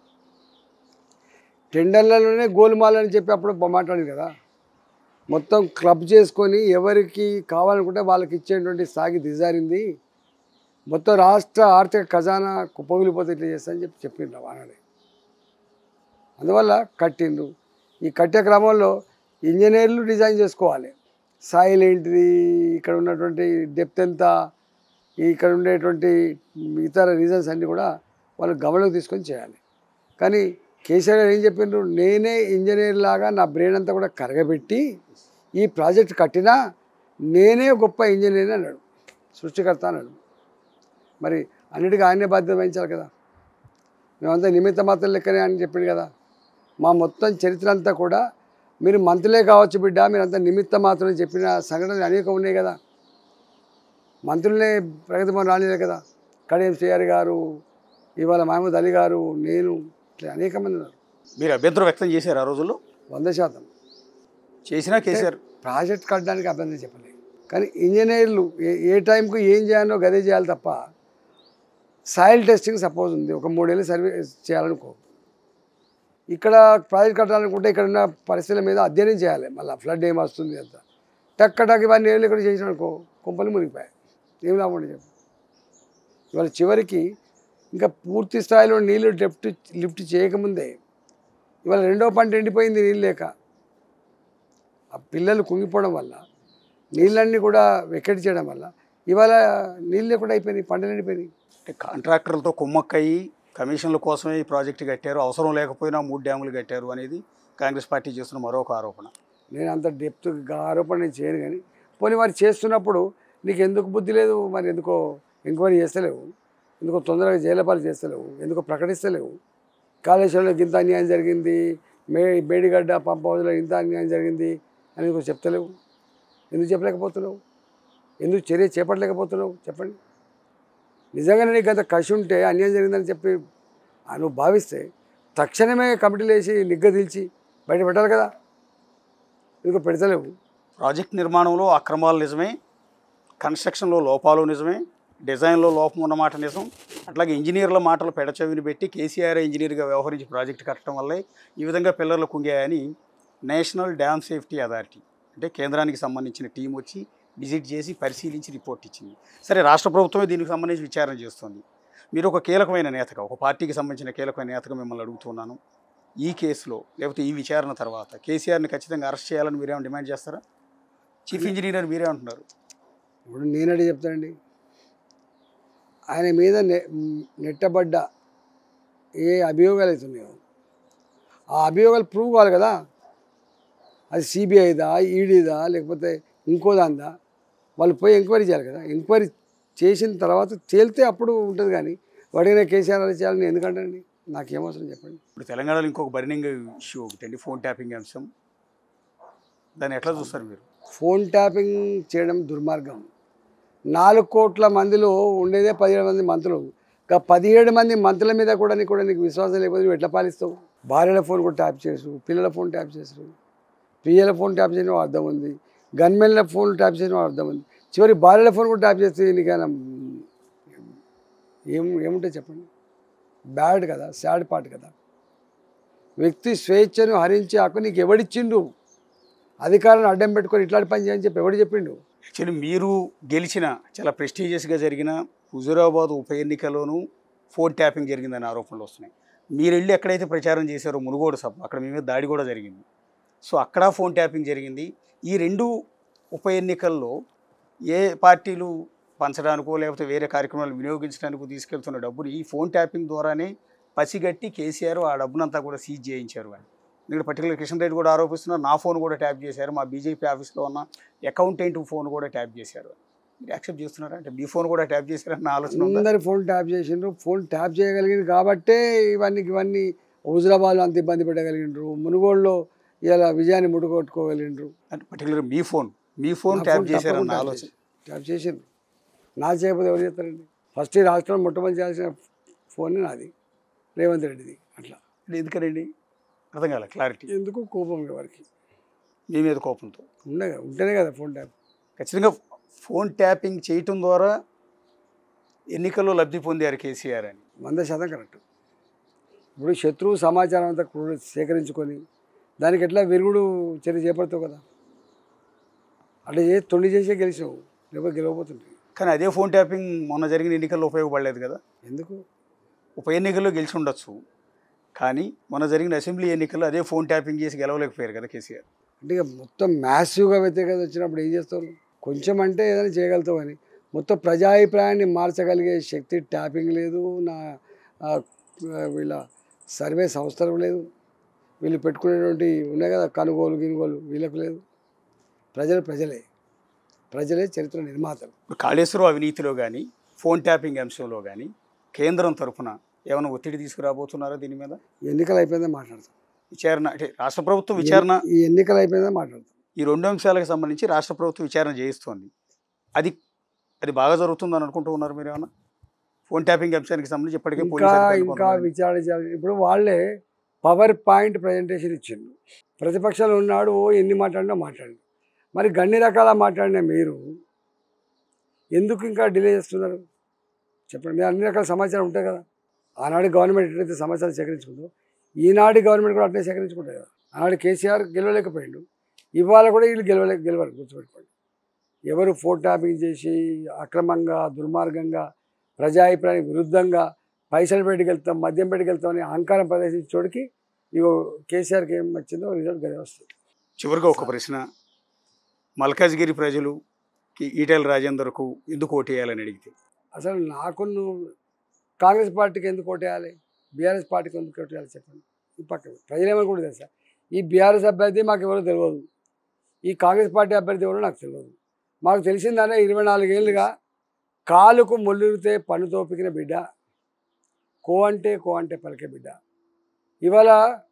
టెండర్లలోనే గోల్మాల్ అని చెప్పి అప్పుడు మాట్లాడింది కదా మొత్తం క్లబ్ చేసుకొని ఎవరికి కావాలనుకుంటే వాళ్ళకి ఇచ్చేటువంటి సాగి దిజారింది మొత్తం రాష్ట్ర ఆర్థిక ఖజానా కుప్పగిలిపోతే ఇట్లా చేస్తా అని చెప్పి చెప్పిండ్రు వానని అందువల్ల కట్టిండ్రు ఈ కట్టే క్రమంలో ఇంజనీర్లు డిజైన్ చేసుకోవాలి సాయిల్ ఏంటిది ఇక్కడ ఉన్నటువంటి డెప్త్ ఎంత ఇక్కడ ఉండేటువంటి ఇతర రీజన్స్ అన్నీ కూడా వాళ్ళు గమనంలోకి తీసుకొని చేయాలి కానీ కేసీఆర్ గారు ఏం చెప్పిండ్రు నేనే ఇంజనీర్ లాగా నా బ్రెయిన్ అంతా కూడా కరగబెట్టి ఈ ప్రాజెక్ట్ కట్టినా నేనే గొప్ప ఇంజనీర్ అన్నాడు సృష్టికర్త అన్నాడు మరి అన్నిటికీ ఆయనే బాధ్యత వహించాలి కదా మేమంతా నిమిత్త మాత్రం లెక్కనే అని చెప్పిండు కదా మా మొత్తం చరిత్ర అంతా కూడా మీరు మంత్రులే కావచ్చు బిడ్డ మీరంతా నిమిత్త మాత్రం చెప్పిన సంఘటనలు అనేకం ఉన్నాయి కదా మంత్రులనే ప్రగతి భవన్ రానిలే కదా కడియం శ్రీఆర్ గారు ఇవాళ మహమూద్ అలీ గారు నేను ఇట్లా అనేక మంది ఉన్నారు మీరు అభ్యంతరం వ్యక్తం చేశారు ఆ రోజుల్లో వంద శాతం చేసినా కేసీఆర్ ప్రాజెక్ట్ కట్టడానికి అభ్యంతరం చెప్పలేదు కానీ ఇంజనీర్లు ఏ ఏ టైంకు ఏం చేయాలో గదే చేయాలి తప్ప సాయిల్ టెస్టింగ్ సపోజ్ ఉంది ఒక మూడేళ్ళు సర్వే చేయాలనుకో ఇక్కడ ప్రాజెక్ట్ కట్టాలనుకుంటే ఇక్కడ ఉన్న పరిస్థితుల మీద అధ్యయనం చేయాలి మళ్ళీ ఫ్లడ్ ఏం వస్తుంది అంత టక్ టక్ ఇవన్నీ ఏళ్ళు ఇక్కడ చేసినానుకో కుంపలు మునిగిపోయాయి ఏం లాభం ఉండదు చెప్పు ఇవాళ చివరికి ఇంకా పూర్తి స్థాయిలో నీళ్లు లిఫ్ట్ లిఫ్ట్ చేయకముందే ఇవాళ రెండో పంట ఎండిపోయింది నీళ్ళు లేక ఆ పిల్లలు కుంగిపోవడం వల్ల నీళ్ళన్నీ కూడా వెకెట్ చేయడం వల్ల ఇవాళ నీళ్ళు లేకుండా అయిపోయినాయి పంటలు ఎండిపోయినాయి అంటే కాంట్రాక్టర్లతో కుమ్మక్కయి కమిషన్ల కోసమే ఈ ప్రాజెక్టు కట్టారు అవసరం లేకపోయినా మూడు డ్యాములు కట్టారు అనేది కాంగ్రెస్ పార్టీ చేస్తున్న మరొక ఆరోపణ నేను అంత డెప్త్ ఆరోపణ నేను చేయను కానీ పోనీ వారు చేస్తున్నప్పుడు నీకు ఎందుకు బుద్ధి లేదు మరి ఎందుకో ఎంక్వైరీ చేస్తలేవు ఎందుకో తొందరగా జైలపాలు చేస్తలేవు ఎందుకో ప్రకటిస్తలేవు కాళేశ్వరంలో ఇంత అన్యాయం జరిగింది మే మేడిగడ్డ పంప హౌస్లో ఇంత అన్యాయం జరిగింది అని ఎందుకో చెప్తలేవు ఎందుకు చెప్పలేకపోతున్నావు ఎందుకు చర్య చేపట్టలేకపోతున్నావు చెప్పండి నిజంగానే నీకు అంత కసి ఉంటే అన్యాయం జరిగిందని చెప్పి ఆ నువ్వు భావిస్తే తక్షణమే కమిటీలు వేసి నిగ్గదీల్చి బయట పెట్టాలి కదా ఎందుకో పెడతలేవు ప్రాజెక్ట్ నిర్మాణంలో అక్రమాలు నిజమే కన్స్ట్రక్షన్లో లోపాలు నిజమే డిజైన్లో లోపం ఉన్నమాట నిజం అట్లాగే ఇంజనీర్ల మాటలు పెడచెవిని పెట్టి కేసీఆర్ ఇంజనీర్గా వ్యవహరించి ప్రాజెక్ట్ కట్టడం వల్లే ఈ విధంగా పిల్లర్లు కుంగాయని నేషనల్ డ్యామ్ సేఫ్టీ అథారిటీ అంటే కేంద్రానికి సంబంధించిన టీం వచ్చి విజిట్ చేసి పరిశీలించి రిపోర్ట్ ఇచ్చింది సరే రాష్ట్ర ప్రభుత్వమే దీనికి సంబంధించి విచారణ చేస్తుంది మీరు ఒక కీలకమైన నేతగా ఒక పార్టీకి సంబంధించిన కీలకమైన నేతగా మిమ్మల్ని అడుగుతున్నాను ఈ కేసులో లేకపోతే ఈ విచారణ తర్వాత కేసీఆర్ని ఖచ్చితంగా అరెస్ట్ చేయాలని మీరేమైనా డిమాండ్ చేస్తారా చీఫ్ ఇంజనీర్ అని మీరే అంటున్నారు ఇప్పుడు నేనడే చెప్తానండి ఆయన మీద నె నెట్టబడ్డ ఏ అభియోగాలు అవుతున్నాయో ఆ అభియోగాలు ప్రూవ్ కావాలి కదా అది సిబిఐదా ఈడీదా లేకపోతే ఇంకో దాందా వాళ్ళు పోయి ఎంక్వైరీ చేయాలి కదా ఎంక్వైరీ చేసిన తర్వాత తేలితే అప్పుడు ఉంటుంది కానీ వాడిన కేసీఆర్ అరెస్ట్ చేయాలని ఎందుకంటండి నాకేం అవసరం చెప్పండి ఇప్పుడు తెలంగాణలో ఇంకొక బర్నింగ్ ఇష్యూ ఒకటి అండి ఫోన్ ట్యాపింగ్ అంశం దాన్ని ఎట్లా చూస్తారు మీరు ఫోన్ ట్యాపింగ్ చేయడం దుర్మార్గం నాలుగు కోట్ల మందిలో ఉండేదే పదిహేడు మంది మంత్రులు ఇంకా పదిహేడు మంది మంత్రుల మీద కూడా నీకు కూడా నీకు విశ్వాసం లేకపోతే నువ్వు ఎట్లా పాలిస్తావు భార్యల ఫోన్ కూడా ట్యాప్ చేసు పిల్లల ఫోన్ ట్యాప్ చేసారు పిల్లల ఫోన్ ట్యాప్ చేయడం అర్థం ఉంది గన్మెన్ల ఫోన్ ట్యాప్ చేయడం అర్థం ఉంది చివరి భార్యల ఫోన్ కూడా ట్యాప్ చేస్తే నీకైనా ఏం ఏముంటే చెప్పండి బ్యాడ్ కదా సాడ్ పార్ట్ కదా వ్యక్తి స్వేచ్ఛను హరించి హక్కు నీకు ఎవడిచ్చిండు అధికారాన్ని అడ్డం పెట్టుకొని ఇట్లాంటి పని చేయని చెప్పి ఎవడు చెప్పిండు యాక్చువల్లీ మీరు గెలిచిన చాలా ప్రెస్టీజియస్గా జరిగిన హుజూరాబాద్ ఉప ఎన్నికలోనూ ఫోన్ ట్యాపింగ్ జరిగిందని ఆరోపణలు వస్తున్నాయి మీరు వెళ్ళి ఎక్కడైతే ప్రచారం చేశారో మునుగోడు సభ అక్కడ మీ మీద దాడి కూడా జరిగింది సో అక్కడ ఫోన్ ట్యాపింగ్ జరిగింది ఈ రెండు ఉప ఎన్నికల్లో ఏ పార్టీలు పంచడానికో లేకపోతే వేరే కార్యక్రమాలు వినియోగించడానికి తీసుకెళ్తున్న డబ్బుని ఈ ఫోన్ ట్యాపింగ్ ద్వారానే పసిగట్టి కేసీఆర్ ఆ డబ్బునంతా కూడా సీజ్ చేయించారు అని ఇక్కడ పర్టికులర్ కిషన్ రెడ్డి కూడా ఆరోపిస్తున్నారు నా ఫోన్ కూడా ట్యాప్ చేశారు మా బీజేపీ ఆఫీస్లో ఉన్న అకౌంటెంట్ ఫోన్ కూడా ట్యాప్ చేశారు మీరు యాక్సెప్ట్ చేస్తున్నారా అంటే మీ ఫోన్ కూడా ట్యాప్ చేశారన్న ఆలోచన ఉందా అందరి ఫోన్ ట్యాప్ చేసిండ్రు ఫోన్ ట్యాప్ చేయగలిగింది కాబట్టే ఇవన్నీ ఇవన్నీ హుజరాబాద్లో అంత ఇబ్బంది పెట్టగలిగిండ్రు మునుగోడులో ఇలా విజయాన్ని ముట్టుకొట్టుకోగలిగిండ్రు అంటే పర్టికులర్ మీ ఫోన్ మీ ఫోన్ నా ట్యాప్ ఫోన్ చేశారన్న తప్పకుండా ఆలోచన ట్యాప్ చేసిండ్రు నా చేయకపోతే ఎవరు చేస్తారండి ఫస్ట్ ఈ రాష్ట్రంలో మొట్టమొదటి చేయాల్సిన ఫోన్ నాది రేవంత్ రెడ్డిది అట్లా అంటే ఎందుకనండి అర్థం కాలే క్లారిటీ ఎందుకు కోపం ఎవరికి మీ మీద కోపంతో ఉండే ఉంటేనే కదా ఫోన్ ట్యాప్ ఖచ్చితంగా ఫోన్ ట్యాపింగ్ చేయటం ద్వారా ఎన్నికల్లో లబ్ధి పొందారు కేసీఆర్ అని వంద శాతం కరెక్ట్ ఇప్పుడు శత్రువు సమాచారం అంతా క్రూ- సేకరించుకొని దానికి ఎట్లా విరుగుడు చర్య చేపడతావు కదా అట్లా చేసి తొండి చేసే గెలిచావు లేకపోతే గెలవబోతుంది కానీ అదే ఫోన్ ట్యాపింగ్ మొన్న జరిగిన ఎన్నికల్లో ఉపయోగపడలేదు కదా ఎందుకు ఉప ఎన్నికల్లో గెలిచి ఉండొచ్చు కానీ మొన్న జరిగిన అసెంబ్లీ ఎన్నికల్లో అదే ఫోన్ ట్యాపింగ్ చేసి గెలవలేకపోయారు కదా కేసీఆర్ అంటే ఇక మొత్తం మ్యాసివ్గా వ్యతిరేకత వచ్చినప్పుడు ఏం చేస్తావు కొంచెం అంటే ఏదైనా చేయగలుగుతావు అని మొత్తం ప్రజాభిప్రాయాన్ని మార్చగలిగే శక్తి ట్యాపింగ్ లేదు నా ఆ, వీళ్ళ సర్వే సంస్థలకు లేదు వీళ్ళు పెట్టుకునేటువంటి ఉన్నాయి కదా కనుగోలు గినుగోలు వీళ్ళకు లేదు ప్రజలు ప్రజలే ప్రజలే చరిత్ర నిర్మాతలు ఇప్పుడు కాళేశ్వరం అవినీతిలో కానీ ఫోన్ ట్యాపింగ్ అంశంలో కానీ కేంద్రం తరఫున ఏమైనా ఒత్తిడి తీసుకురాబోతున్నారా దీని మీద ఎన్నికలు అయిపోయిందే మాట్లాడతాం విచారణ అంటే రాష్ట్ర ప్రభుత్వం విచారణ ఈ ఎన్నికలు అయిపోయిందే మాట్లాడతాం ఈ రెండు అంశాలకు సంబంధించి రాష్ట్ర ప్రభుత్వం విచారణ చేయిస్తోంది అది అది బాగా జరుగుతుందని అనుకుంటూ ఉన్నారు మీరు ఏమన్నా ఫోన్ ట్యాపింగ్ అంశానికి సంబంధించి ఇప్పటికే ఇంకా పోలీసు అధికారులు ఇంకా కొంతమంది- విచారణ చేయాలి ఇప్పుడు వాళ్ళే పవర్ పాయింట్ ప్రజెంటేషన్ ఇచ్చిండు ప్రతిపక్షంలో ఉన్నాడు ఓ ఎన్ని మాట్లాడినా మాట్లాడి మరి గన్ని రకాల మాట్లాడిన మీరు ఎందుకు ఇంకా డిలే చేస్తున్నారు చెప్పండి మీరు అన్ని రకాల సమాచారం ఉంటాయి కదా ఆనాడు గవర్నమెంట్ ఎట్లయితే సమాచారం సేకరించుకుందో ఈనాటి గవర్నమెంట్ కూడా అట్లే సేకరించుకుంటాయి కదా ఆనాడు కేసీఆర్ గెలవలేకపోయిండు ఇవాళ కూడా వీళ్ళు గెలవలే గెలవరు గుర్తుపెట్టుకోండి ఎవరు ఫోన్ ట్యాపింగ్ చేసి అక్రమంగా దుర్మార్గంగా ప్రజాభిప్రాయానికి విరుద్ధంగా పైసలు పెట్టుకెళ్తాం మద్యం పెట్టుకెళ్తాం అని అహంకారం ప్రదర్శించోడికి ఇగో కేసీఆర్కి ఏం వచ్చిందో రిజల్ట్ గదే వస్తుంది చివరిగా ఒక ప్రశ్న మల్కాజ్గిరి ప్రజలుకి ఈటెల రాజేందర్కు ఎందుకు ఓటేయాలని అడిగితే అసలు నాకు నువ్వు కాంగ్రెస్ పార్టీకి ఎందుకు ఓటేయాలి బీఆర్ఎస్ పార్టీకి ఎందుకు ఓటేయాలి చెప్పండి ఈ పక్క ప్రజలు ఏమనుకుంటే తెలుసా ఈ బీఆర్ఎస్ అభ్యర్థి మాకు ఎవరో తెలియదు ఈ కాంగ్రెస్ పార్టీ అభ్యర్థి ఎవరో నాకు తెలియదు మాకు తెలిసిందనే ఇరవై నాలుగేళ్ళుగా కాలుకు మొల్లురితే పన్నుతో పికిన బిడ్డ కో అంటే కో అంటే పలికే బిడ్డ ఇవాళ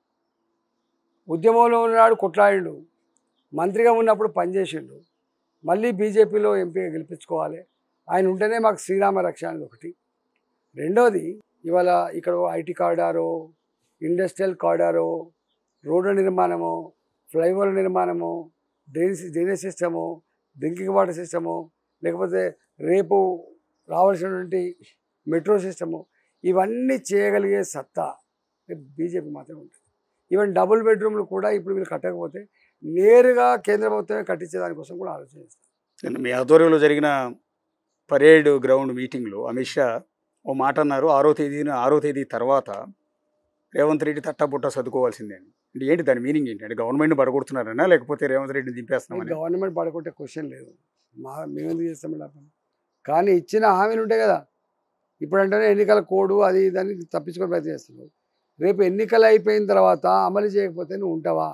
ఉద్యమంలో ఉన్నాడు కొట్లాడిండు మంత్రిగా ఉన్నప్పుడు పనిచేసిండు మళ్ళీ బీజేపీలో ఎంపీగా గెలిపించుకోవాలి ఆయన ఉంటేనే మాకు శ్రీరామ రక్ష అనేది ఒకటి రెండోది ఇవాళ ఇక్కడ ఐటీ కారిడారో ఇండస్ట్రియల్ కారిడారో రోడ్ల నిర్మాణము ఫ్లైఓవర్ నిర్మాణము drainage drainage system drinking water system లేకపోతే రేపు రావాల్సినటువంటి మెట్రో సిస్టము ఇవన్నీ చేయగలిగే సత్తా బీజేపీ మాత్రమే ఉంటుంది ఈవెన్ డబుల్ బెడ్రూమ్లు కూడా ఇప్పుడు వీళ్ళు కట్టకపోతే నేరుగా కేంద్ర ప్రభుత్వమే కట్టించే దానికోసం కూడా ఆలోచన చేస్తారు మీ ఆధ్వర్యంలో జరిగిన పరేడ్ గ్రౌండ్ మీటింగ్లో అమిత్ షా ఓ మాట అన్నారు ఆరో తేదీన ఆరో తేదీ తర్వాత రేవంత్ రెడ్డి తట్టబుట్ట చదువుకోవాల్సిందే అని అంటే ఏంటి దాని మీనింగ్ ఏంటి అంటే గవర్నమెంట్ పడగొడుతున్నారనా లేకపోతే రేవంత్ రెడ్డిని దింపేస్తున్నామని గవర్నమెంట్ పడగొట్టే క్వశ్చన్ లేదు మా మేమెందుకు చేస్తామండి ఆ పని కానీ ఇచ్చిన హామీలు ఉంటాయి కదా ఇప్పుడంటేనే ఎన్నికల కోడ్ అది దాన్ని తప్పించుకొని ప్రయత్నం చేస్తున్నావు రేపు ఎన్నికలు అయిపోయిన తర్వాత అమలు చేయకపోతే నువ్వు ఉంటావా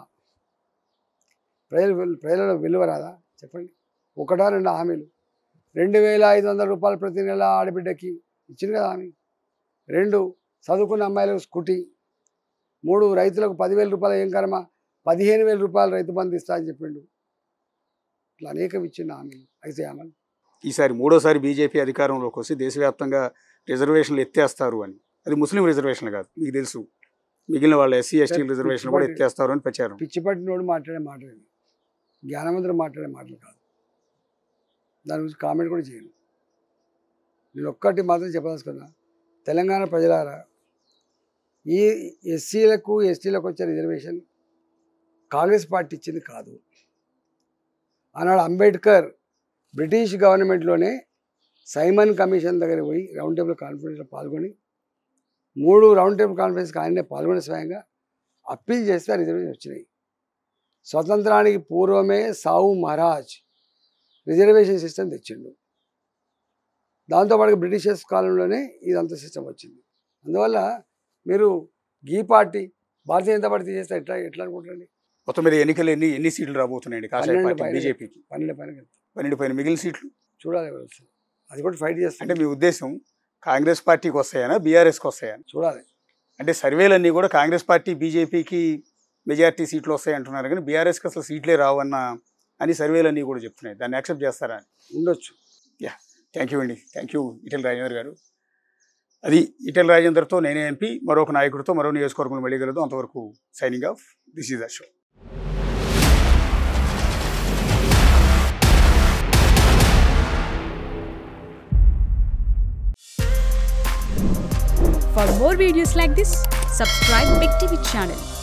ప్రజలు విల్- ప్రజలలో విలువ రాదా చెప్పండి ఒకటా రెండు హామీలు రెండు వేల ఐదు వందల రూపాయలు ప్రతి నెల ఆడబిడ్డకి ఇచ్చింది కదా హామీ రెండు చదువుకున్న అమ్మాయిలకు స్కూటీ మూడు రైతులకు పదివేల రూపాయలు ఏం కర్మ పదిహేను వేల రూపాయలు రైతు బంధు ఇస్తా అని చెప్పిండు ఇట్లా అనేక ఇచ్చిన హామీలు అయితే అమలు ఈసారి మూడోసారి బీజేపీ అధికారంలోకి వస్తే దేశవ్యాప్తంగా రిజర్వేషన్లు ఎత్తేస్తారు అని అది ముస్లిం రిజర్వేషన్లు కాదు మీకు తెలుసు మిగిలిన వాళ్ళ ఎస్సీ ఎస్టీ రిజర్వేషన్లు కూడా ఎత్తేస్తారు అని ప్రచారం పిచ్చి పట్టినోడు మాట్లాడే మాటలు ఇవి. జ్ఞానవంతుడు మాట్లాడే మాటలు కాదు దాని గురించి కామెంట్ కూడా చేయను నేను ఒక్కటి మాత్రం చెప్పదలుచుకున్నా తెలంగాణ ప్రజలారా ఈ ఎస్సీలకు ఎస్టీలకు వచ్చే రిజర్వేషన్ కాంగ్రెస్ పార్టీ ఇచ్చింది కాదు ఆనాడు అంబేద్కర్ బ్రిటిష్ గవర్నమెంట్లోనే సైమన్ కమిషన్ దగ్గర పోయి రౌండ్ టేబుల్ కాన్ఫరెన్స్లో పాల్గొని మూడు రౌండ్ టేబుల్ కాన్ఫరెన్స్కి ఆయనే పాల్గొని స్వయంగా అప్పీల్ చేస్తే ఆ రిజర్వేషన్ వచ్చినాయి స్వతంత్రానికి పూర్వమే సావు మహారాజ్ రిజర్వేషన్ సిస్టమ్ తెచ్చిండు దాంతోపాటు బ్రిటిషర్స్ కాలంలోనే ఇదంతా సిస్టమ్ వచ్చింది అందువల్ల మీరు గీ పార్టీ భారతీయ జనతా పార్టీ చేస్తే ఎట్లా ఎట్లా అనుకుంటారండి మొత్తం మీద ఎన్నికలు ఎన్ని ఎన్ని సీట్లు రాబోతున్నాయండి కాషాయ పన్నెండు పార్టీ పైన. బీజేపీకి పన్నెండు పైన పన్నెండు పైన మిగిలిన సీట్లు చూడాలి ఎవరు వస్తారు అది కూడా ఫైట్ అంటే చేస్తాం మీ ఉద్దేశం కాంగ్రెస్ పార్టీకి వస్తాయనా బీఆర్ఎస్కి వస్తాయని చూడాలి అంటే సర్వేలన్నీ కూడా కాంగ్రెస్ పార్టీ బీజేపీకి మెజారిటీ సీట్లు వస్తాయి అంటున్నారు కానీ బీఆర్ఎస్కి అసలు సీట్లే రావన్న అని సర్వేలన్నీ కూడా చెప్తున్నాయి దాన్ని యాక్సెప్ట్ చేస్తారా అని ఉండొచ్చు థ్యాంక్ యూ అండి థ్యాంక్ యూ ఇటెల్ రాజేందర్ గారు అది ఇటెల్ రాజేందర్తో నేనే ఎంపీ మరొక నాయకుడితో మరో నియోజకవర్గంలో మళ్ళీ కలుద్దాం అంతవరకు signing off this is the show For more videos like this, subscribe Big TV channel